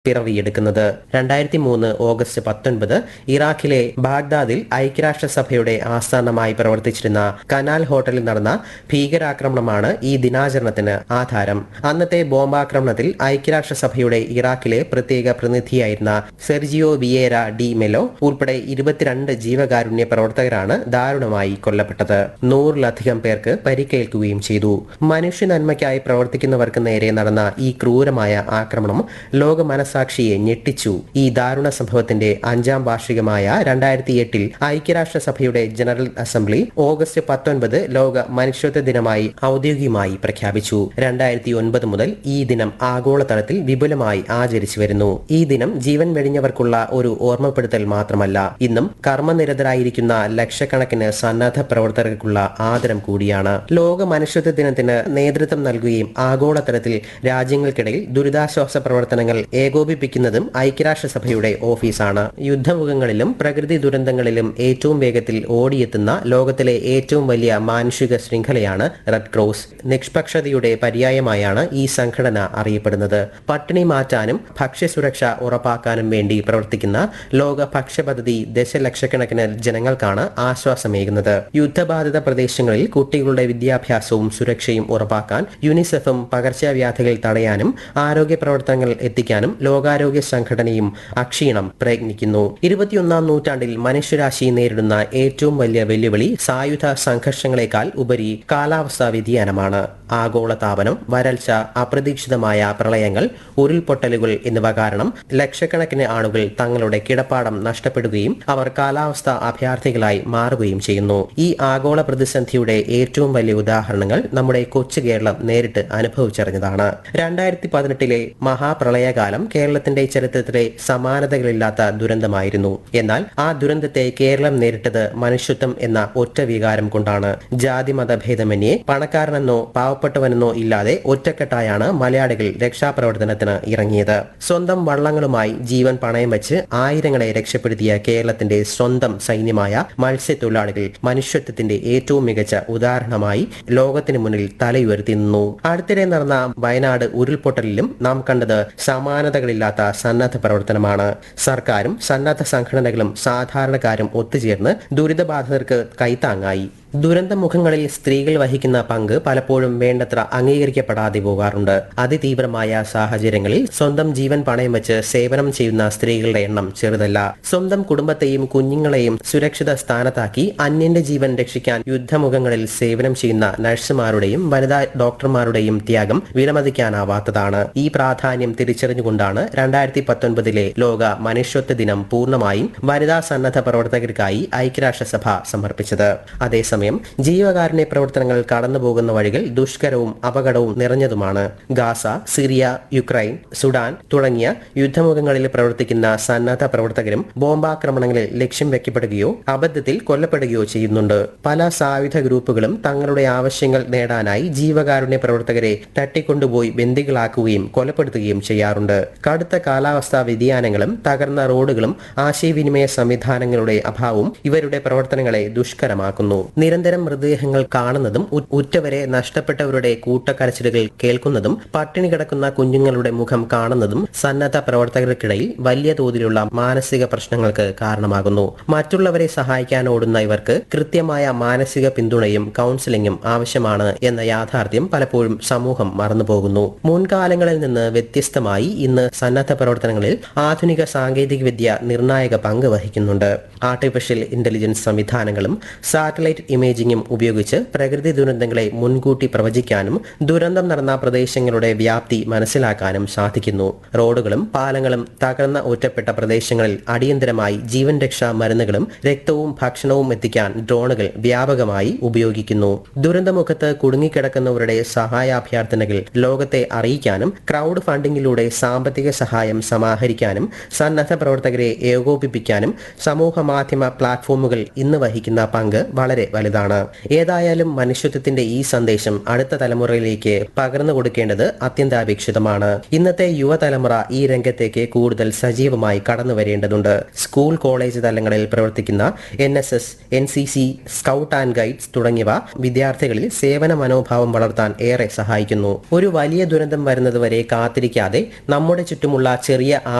പിറവിയെടുക്കുന്നത് രണ്ടായിരത്തി മൂന്ന് ഓഗസ്റ്റ് പത്തൊൻപത് ഇറാഖിലെ ബാഗ്ദാദിൽ ഐക്യരാഷ്ട്രസഭയുടെ ആസ്ഥാനമായി പ്രവർത്തിച്ചിരുന്ന കനാൽ ഹോട്ടലിൽ നടന്ന ഭീകരാക്രമണമാണ് ഈ ദിനാചരണത്തിന് ആധാരം അന്നത്തെ ബോംബാക്രമണത്തിൽ ഐക്യരാഷ്ട്രസഭയുടെ ഇറാഖിലെ പ്രത്യേക പ്രതിനിധിയായിരുന്ന സെർജിയോ വിയേര ഡി മെലോ ഉൾപ്പെടെ ഇരുപത്തിരണ്ട് ജീവകാരുണ്യ പ്രവർത്തകരാണ് ദാരുണമായി കൊല്ലപ്പെട്ടത് നൂറിലധികം പേർക്ക് പരിക്കേൽക്കുകയും ചെയ്തു മനുഷ്യ നന്മയ്ക്കായി പ്രവർത്തിക്കുന്നവർക്ക് നേരെ നടന്ന ഈ ക്രൂരമായ ആക്രമണം ലോക മനസാക്ഷിയെ ഞെട്ടിച്ചു ഈ ദാരുണ സംഭവത്തിന്റെ അഞ്ചാം വാർഷികമായ രണ്ടായിരത്തി എട്ടിൽ ഐക്യരാഷ്ട്രസഭയുടെ ജനറൽ അസംബ്ലി ഓഗസ്റ്റ് പത്തൊൻപത് ലോക മനുഷ്യത്വ ദിനമായി ഔദ്യോഗികമായി പ്രഖ്യാപിച്ചു രണ്ടായിരത്തി ഒൻപത് മുതൽ ഈ ദിനം ആഗോളതലത്തിൽ വിപുലമായി ആചരിച്ചു വരുന്നു ഈ ദിനം ജീവൻ വെടിഞ്ഞവർക്കുള്ള ഒരു ഓർമ്മപ്പെടുത്തൽ മാത്രമല്ല ഇന്നും കർമ്മനിരതരായിരിക്കുന്ന ലക്ഷക്കണക്കിന് സന്നദ്ധ പ്രവർത്തകർക്കുള്ള ആദരം കൂടിയാണ് ലോക മനുഷ്യത്വ ദിനത്തിന് നേതൃത്വം നൽകുകയും ആഗോളതലത്തിൽ രാജ്യങ്ങൾക്കിടയിൽ ദുരിതാശ്വാസ പ്രവർത്തനങ്ങൾ ഏകോപിപ്പിക്കുന്നതും ഐക്യരാഷ്ട്രസഭയുടെ ഓഫീസാണ് യുദ്ധമുഖങ്ങളിലും പ്രകൃതി ദുരന്തങ്ങളിലും ഏറ്റവും വേഗത്തിൽ ഓടിയെത്തുന്ന ലോകത്തിലെ ഏറ്റവും വലിയ മാനുഷിക ശൃംഖലയാണ് റെഡ് ക്രോസ് നിഷ്പക്ഷതയുടെ പര്യായമായാണ് ഈ സംഘടന അറിയപ്പെടുന്നത് പട്ടിണി മാറ്റാനും ഭക്ഷ്യസുരക്ഷ ഉറപ്പാക്കാനും വേണ്ടി പ്രവർത്തിക്കുന്ന ലോക ഭക്ഷ്യ പദ്ധതി ദശലക്ഷക്കണക്കിന് ജനങ്ങൾക്കാണ് ആശ്വാസമേകുന്നത് യുദ്ധബാധിത പ്രദേശങ്ങളിൽ കുട്ടികളുടെ വിദ്യാഭ്യാസവും സുരക്ഷയും ഉറപ്പാക്കാൻ യുനിസെഫും പകർച്ചവ്യാധികൾ തടയാനും ആരോഗ്യ പ്രവർത്തനങ്ങൾ എത്തിക്കാനും ലോകാരോഗ്യ സംഘടനയും അക്ഷീണം പ്രയത്നിക്കുന്നു ഇരുപത്തിയൊന്നാം നൂറ്റാണ്ടിൽ മനുഷ്യരാശി നേരിടുന്ന ഏറ്റവും വലിയ വെല്ലുവിളി സായുധ സംഘർഷങ്ങളെക്കാൾ ഉപരി കാലാവസ്ഥാ വ്യതിയാനമാണ് ആഗോളതാപനം വരൾച്ച അപ്രതീക്ഷിതമായ പ്രളയങ്ങൾ ഉരുൾപൊട്ടലുകൾ എന്നിവ കാരണം ലക്ഷക്കണക്കിന് ആളുകൾ തങ്ങളുടെ കിടപ്പാടം നഷ്ടപ്പെടുകയും അവർ കാലാവസ്ഥാ അഭയാർത്ഥികളായി മാറുകയും ചെയ്യുന്നു ഈ ആഗോള പ്രതിസന്ധിയുടെ ഏറ്റവും വലിയ ഉദാഹരണങ്ങൾ നമ്മുടെ കൊച്ചു കേരളം നേരിട്ട് അനുഭവിച്ചറിഞ്ഞതാണ് രണ്ടായിരത്തി പതിനെട്ടിലെ മഹാപ്രളയകാലം കേരളത്തിന്റെ ചരിത്രത്തിലെ സമാനതകളില്ലാത്ത ദുരന്തമായിരുന്നു എന്നാൽ ആ ദുരന്തത്തെ കേരളം നേരിട്ടത് മനുഷ്യത്വം എന്ന ഒറ്റ വികാരം കൊണ്ടാണ് ജാതി മതഭേദമന്യേ പണക്കാരനെന്നോ പാവപ്പെട്ടവനെന്നോ ഇല്ലാതെ ഒറ്റക്കെട്ടായാണ് മലയാളികൾ രക്ഷാപ്രവർത്തനത്തിന് ഇറങ്ങിയത് സ്വന്തം വള്ളങ്ങളുമായി ജീവൻ പണയം വെച്ച് ആയിരങ്ങളെ രക്ഷപ്പെടുത്തിയ കേരളത്തിന്റെ സ്വന്തം സൈന്യമായ മത്സ്യത്തൊഴിലാളികൾ മനുഷ്യത്വത്തിന്റെ ഏറ്റവും മികച്ച ഉദാഹരണമായി ലോകത്തിന് മുന്നിൽ തലയുയർത്തി നിന്നു അടുത്തിടെ നടന്ന വയനാട് ഉരുൾപൊട്ടലിലും നാം കണ്ടത് സമാനതകളില്ലാത്ത സന്നദ്ധ പ്രവർത്തനമാണ് സർക്കാരും സന്നദ്ധ സംഘടനകളും സാധാരണക്കാരും ഒത്തുചേർന്ന് ദുരിതബാധിതർക്ക് കൈത്താങ്ങായി ദുരന്തമുഖങ്ങളിൽ സ്ത്രീകൾ വഹിക്കുന്ന പങ്ക് പലപ്പോഴും വേണ്ടത്ര അംഗീകരിക്കപ്പെടാതെ പോകാറുണ്ട് അതിതീവ്രമായ സാഹചര്യങ്ങളിൽ സ്വന്തം ജീവൻ പണയം വെച്ച് സേവനം ചെയ്യുന്ന സ്ത്രീകളുടെ എണ്ണം ചെറുതല്ല സ്വന്തം കുടുംബത്തെയും കുഞ്ഞുങ്ങളെയും സുരക്ഷിത സ്ഥാനത്താക്കി അന്യന്റെ ജീവൻ രക്ഷിക്കാൻ യുദ്ധമുഖങ്ങളിൽ സേവനം ചെയ്യുന്ന നഴ്സുമാരുടെയും വനിതാ ഡോക്ടർമാരുടെയും ത്യാഗം വിലമതിക്കാനാവാത്തതാണ് ഈ പ്രാധാന്യം തിരിച്ചറിഞ്ഞുകൊണ്ടാണ് രണ്ടായിരത്തി പത്തൊൻപതിലെ ലോക മനുഷ്യത്വ ദിനം പൂർണ്ണമായും വനിതാ സന്നദ്ധ പ്രവർത്തകർക്കായി ഐക്യരാഷ്ട്രസഭ സമർപ്പിച്ചത് അതേസമയം ജീവകാരുണ്യ പ്രവർത്തനങ്ങൾ കടന്നുപോകുന്ന വഴികൾ ദുഷ്കരവും അപകടവും നിറഞ്ഞതുമാണ് ഗാസ സിറിയ യുക്രൈൻ സുഡാൻ തുടങ്ങിയ യുദ്ധമുഖങ്ങളിൽ പ്രവർത്തിക്കുന്ന സന്നദ്ധ പ്രവർത്തകരും ബോംബാക്രമണങ്ങളിൽ ലക്ഷ്യം വെക്കപ്പെടുകയോ അബദ്ധത്തിൽ കൊല്ലപ്പെടുകയോ ചെയ്യുന്നുണ്ട് പല സായുധ ഗ്രൂപ്പുകളും തങ്ങളുടെ ആവശ്യങ്ങൾ നേടാനായി ജീവകാരുണ്യ പ്രവർത്തകരെ തട്ടിക്കൊണ്ടുപോയി ബന്ദികളാക്കുകയും കൊലപ്പെടുത്തുകയും ചെയ്യാറുണ്ട് കടുത്ത കാലാവസ്ഥാ വ്യതിയാനങ്ങളും തകർന്ന റോഡുകളും ആശയവിനിമയ സംവിധാനങ്ങളുടെ അഭാവവും ഇവരുടെ പ്രവർത്തനങ്ങളെ ദുഷ്കരമാക്കുന്നു നിരന്തരം മൃതദേഹങ്ങൾ കാണുന്നതും ഉ- ഉറ്റവരെ നഷ്ടപ്പെട്ടവരുടെ കൂട്ടക്കരച്ചിലുകൾ കേൾക്കുന്നതും പട്ടിണി കിടക്കുന്ന കുഞ്ഞുങ്ങളുടെ മുഖം കാണുന്നതും സന്നദ്ധ പ്രവർത്തകർക്കിടയിൽ വലിയ തോതിലുള്ള മാനസിക പ്രശ്നങ്ങൾക്ക് കാരണമാകുന്നു മറ്റുള്ളവരെ സഹായിക്കാൻ ഓടുന്ന ഇവർക്ക് കൃത്യമായ മാനസിക പിന്തുണയും കൗൺസിലിംഗും ആവശ്യമാണ് എന്ന യാഥാർത്ഥ്യം പലപ്പോഴും സമൂഹം മറന്നുപോകുന്നു മുൻകാലങ്ങളിൽ നിന്ന് വ്യത്യസ്തമായി ഇന്ന് സന്നദ്ധ പ്രവർത്തനങ്ങളിൽ ആധുനിക സാങ്കേതികവിദ്യ നിർണായക പങ്ക് വഹിക്കുന്നുണ്ട് ആർട്ടിഫിഷ്യൽ ഇന്റലിജൻസ് സംവിധാനങ്ങളും സാറ്റലൈറ്റ് ഇമേജിംഗും ഉപയോഗിച്ച് പ്രകൃതി ദുരന്തങ്ങളെ മുൻകൂട്ടി പ്രവചിക്കാനും ദുരന്തം നടന്ന പ്രദേശങ്ങളുടെ വ്യാപ്തി മനസ്സിലാക്കാനും സാധിക്കുന്നു റോഡുകളും പാലങ്ങളും തകർന്ന ഒറ്റപ്പെട്ട പ്രദേശങ്ങളിൽ അടിയന്തരമായി ജീവൻ രക്ഷാ മരുന്നുകളും രക്തവും ഭക്ഷണവും എത്തിക്കാൻ ഡ്രോണുകൾ വ്യാപകമായി ഉപയോഗിക്കുന്നു ദുരന്തമുഖത്ത് കുടുങ്ങിക്കിടക്കുന്നവരുടെ സഹായാഭ്യർത്ഥനകൾ ലോകത്തെ അറിയിക്കാനും ക്രൗഡ് ഫണ്ടിങ്ങിലൂടെ സാമ്പത്തിക സഹായം സമാഹരിക്കാനും സന്നദ്ധ പ്രവർത്തകരെ ഏകോപിപ്പിക്കാനും സമൂഹ മാധ്യമ പ്ലാറ്റ്ഫോമുകൾ ഇന്ന് വഹിക്കുന്ന പങ്ക് വളരെ വലുതാണ് വലുതാണ് ഏതായാലും മനുഷ്യത്വത്തിന്റെ ഈ സന്ദേശം അടുത്ത തലമുറയിലേക്ക് പകർന്നു കൊടുക്കേണ്ടത് അത്യന്താപേക്ഷിതമാണ് ഇന്നത്തെ യുവതലമുറ ഈ രംഗത്തേക്ക് കൂടുതൽ സജീവമായി കടന്നു വരേണ്ടതുണ്ട് സ്കൂൾ കോളേജ് തലങ്ങളിൽ പ്രവർത്തിക്കുന്ന N S S N C C scout and guides തുടങ്ങിയവ വിദ്യാർത്ഥികളിൽ സേവന മനോഭാവം വളർത്താൻ ഏറെ സഹായിക്കുന്നു ഒരു വലിയ ദുരന്തം വരുന്നതുവരെ കാത്തിരിക്കാതെ നമ്മുടെ ചുറ്റുമുള്ള ചെറിയ